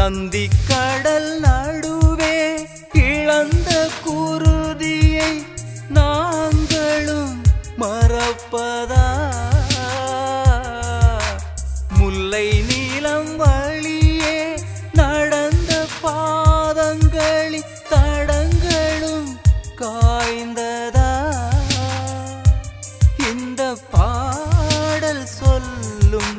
நந்தி கடல் நடுவே இழந்த குருதியை நாங்களும் மறப்பதா முல்லை நீளம் வழியே நடந்த பாதங்களின் தடங்களும் காய்ந்ததா இந்த பாடல் சொல்லும்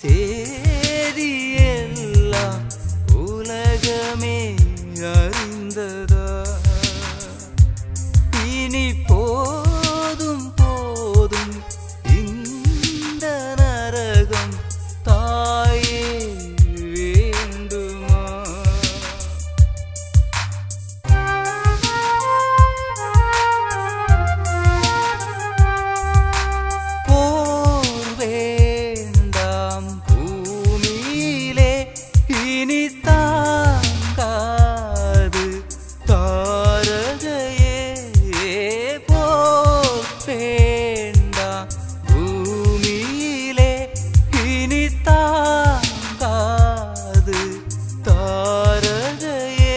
சேதியெல்லாம் உலகமே அறிந்ததா இனி போதும் போதும் இந்த நரகம் தாயே வேண்டுமா போர் வேண்டாம் பூமியிலே இனி தாங்காது தாரகையே போர் வேண்டாம் பூமியிலே இனி தாங்காது தாரகையே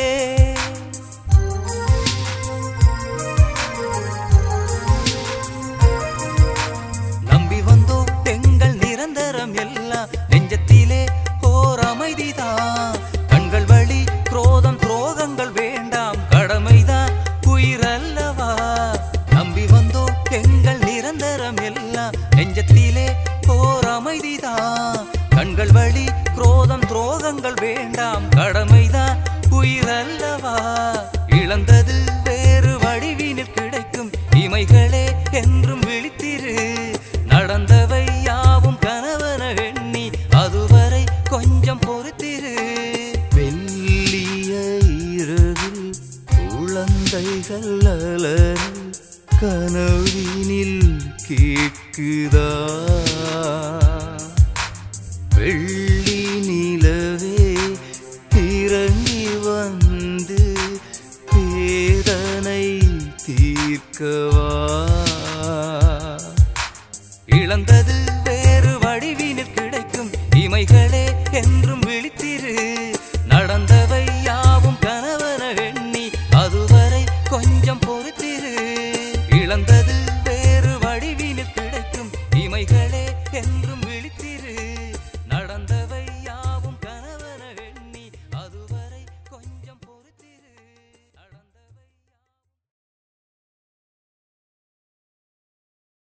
நம்பி வந்தோம் எங்கள் நிரந்தரம் எல்லாம் நெஞ்சத்திலே ஓர் அமைதிதான் கண்கள் வழி குரோதம் துரோகங்கள் வேண்டாம் கடமைதான் உயிரல்லவா நம்பி வந்தோம் எங்கள் நிரந்தரம் எல்லாம் நெஞ்சத்திலே ஓர் அமைதிதான் கண்கள் வழி குரோதம் துரோகங்கள் வேண்டாம் கடமைதான் உயிரல்லவா இழந்தது வேறு வடிவினில் கிடைக்கும் இமைகளே என்றும் விழித்திரு நடந்தவை யாவும் கணவன எண்ணி அதுவரை கொஞ்சம் பொறுத்திரு வெள்ளிய இரவில் குழந்தைகள் அலறல் கனவினில் கேட்குதா வெள்ளி நிலவே இறங்கி வந்து வேதனை தீர்க்கவா இழந்தது வேறு வடிவினில் கிடைக்கும் இமைகளே என்றும்